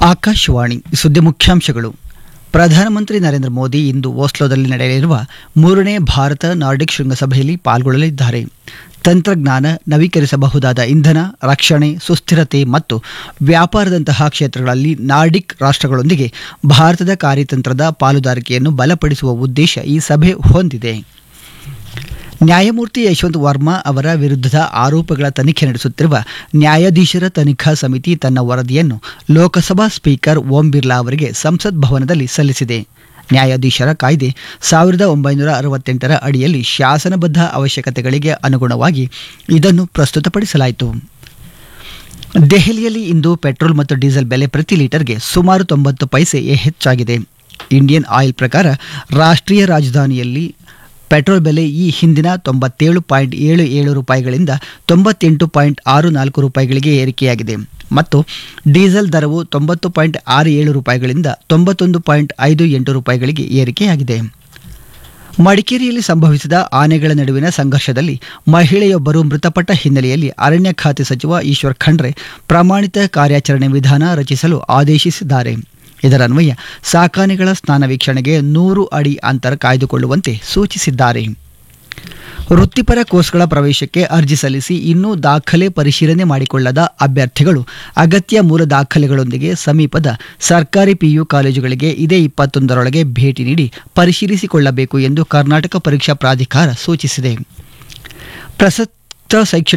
ಆಕಾಶವಾಣಿ ಸುದ್ದಿ ಮುಖ್ಯಾಂಶಗಳು ಪ್ರಧಾನಮಂತ್ರಿ ನರೇಂದ್ರ ಮೋದಿ ಇಂದು ಓಸ್ಲೋದಲ್ಲಿ ನಡೆಯಲಿರುವ ಮೂರನೇ ಭಾರತ ನಾರ್ಡಿಕ್ ಶೃಂಗಸಭೆಯಲ್ಲಿ ಪಾಲ್ಗೊಳ್ಳಲಿದ್ದಾರೆ ತಂತ್ರಜ್ಞಾನ ನವೀಕರಿಸಬಹುದಾದ ಇಂಧನ ರಕ್ಷಣೆ ಸುಸ್ಥಿರತೆ ಮತ್ತು ವ್ಯಾಪಾರದಂತಹ ಕ್ಷೇತ್ರಗಳಲ್ಲಿ ನಾರ್ಡಿಕ್ ರಾಷ್ಟ್ರಗಳೊಂದಿಗೆ ಭಾರತದ ಕಾರ್ಯತಂತ್ರದ ಪಾಲುದಾರಿಕೆಯನ್ನು ಬಲಪಡಿಸುವ ಉದ್ದೇಶ ಈ ಸಭೆ ಹೊಂದಿದೆ ನ್ಯಾಯಮೂರ್ತಿ ಯಶವಂತ್ ವರ್ಮಾ ಅವರ ವಿರುದ್ಧದ ಆರೋಪಗಳ ತನಿಖೆ ನಡೆಸುತ್ತಿರುವ ನ್ಯಾಯಾಧೀಶರ ತನಿಖಾ ಸಮಿತಿ ತನ್ನ ವರದಿಯನ್ನು ಲೋಕಸಭಾ ಸ್ಪೀಕರ್ ಓಂ ಬಿರ್ಲಾ ಅವರಿಗೆ ಸಂಸತ್ ಭವನದಲ್ಲಿ ಸಲ್ಲಿಸಿದೆ ನ್ಯಾಯಾಧೀಶರ ಕಾಯ್ದೆ ಸಾವಿರದ ಒಂಬೈನೂರ ಅರವತ್ತೆಂಟರ ಅಡಿಯಲ್ಲಿ ಶಾಸನಬದ್ಧ ಅವಶ್ಯಕತೆಗಳಿಗೆ ಅನುಗುಣವಾಗಿ ಇದನ್ನು ಪ್ರಸ್ತುತಪಡಿಸಲಾಯಿತು ದೆಹಲಿಯಲ್ಲಿ ಇಂದು ಪೆಟ್ರೋಲ್ ಮತ್ತು ಡೀಸೆಲ್ ಬೆಲೆ ಪ್ರತಿ ಲೀಟರ್ಗೆ ಸುಮಾರು ತೊಂಬತ್ತು ಪೈಸೆ ಹೆಚ್ಚಾಗಿದೆ ಇಂಡಿಯನ್ ಆಯಿಲ್ ಪ್ರಕಾರ ರಾಷ್ಟ್ರೀಯ ರಾಜಧಾನಿಯಲ್ಲಿ ಪೆಟ್ರೋಲ್ ಬೆಲೆ ಈ ಹಿಂದಿನ ತೊಂಬತ್ತೇಳು ಪಾಯಿಂಟ್ ಏಳು ಏಳು ರೂಪಾಯಿಗಳಿಂದ ತೊಂಬತ್ತೆಂಟು ಪಾಯಿಂಟ್ ಆರು ನಾಲ್ಕು ರೂಪಾಯಿಗಳಿಗೆ ಏರಿಕೆಯಾಗಿದೆ ಮತ್ತು ಡೀಸೆಲ್ ದರವು ತೊಂಬತ್ತು ಪಾಯಿಂಟ್ ಆರು ಏಳು ರೂಪಾಯಿಗಳಿಂದ ತೊಂಬತ್ತೊಂದು ಪಾಯಿಂಟ್ ಐದು ಎಂಟು ರೂಪಾಯಿಗಳಿಗೆ ಏರಿಕೆಯಾಗಿದೆ ಮಡಿಕೇರಿಯಲ್ಲಿ ಸಂಭವಿಸಿದ ಆನೆಗಳ ನಡುವಿನ ಸಂಘರ್ಷದಲ್ಲಿ ಮಹಿಳೆಯೊಬ್ಬರು ಮೃತಪಟ್ಟ ಹಿನ್ನೆಲೆಯಲ್ಲಿ ಅರಣ್ಯ ಖಾತೆ ಸಚಿವ ಈಶ್ವರ್ ಖಂಡ್ರೆ ಪ್ರಮಾಣಿತ ಕಾರ್ಯಾಚರಣೆ ವಿಧಾನ ರಚಿಸಲು ಆದೇಶಿಸಿದ್ದಾರೆ ಇದರನ್ವಯ ಸಾಕಾನೆಗಳ ಸ್ನಾನ ವೀಕ್ಷಣೆಗೆ ನೂರು ಅಡಿ ಅಂತರ ಕಾಯ್ದುಕೊಳ್ಳುವಂತೆ ಸೂಚಿಸಿದ್ದಾರೆ ವೃತ್ತಿಪರ ಕೋರ್ಸ್ಗಳ ಪ್ರವೇಶಕ್ಕೆ ಅರ್ಜಿ ಸಲ್ಲಿಸಿ ಇನ್ನೂ ದಾಖಲೆ ಪರಿಶೀಲನೆ ಮಾಡಿಕೊಳ್ಳದ ಅಭ್ಯರ್ಥಿಗಳು ಅಗತ್ಯ ಮೂಲ ದಾಖಲೆಗಳೊಂದಿಗೆ ಸಮೀಪದ ಸರ್ಕಾರಿ ಪಿಯು ಕಾಲೇಜುಗಳಿಗೆ ಇದೇ ಇಪ್ಪತ್ತೊಂದರೊಳಗೆ ಭೇಟಿ ನೀಡಿ ಪರಿಶೀಲಿಸಿಕೊಳ್ಳಬೇಕು ಎಂದು ಕರ್ನಾಟಕ ಪರೀಕ್ಷಾ ಪ್ರಾಧಿಕಾರ ಸೂಚಿಸಿದೆ ಪ್ರಸಕ್ತ ಶೈಕ್ಷಣಿಕ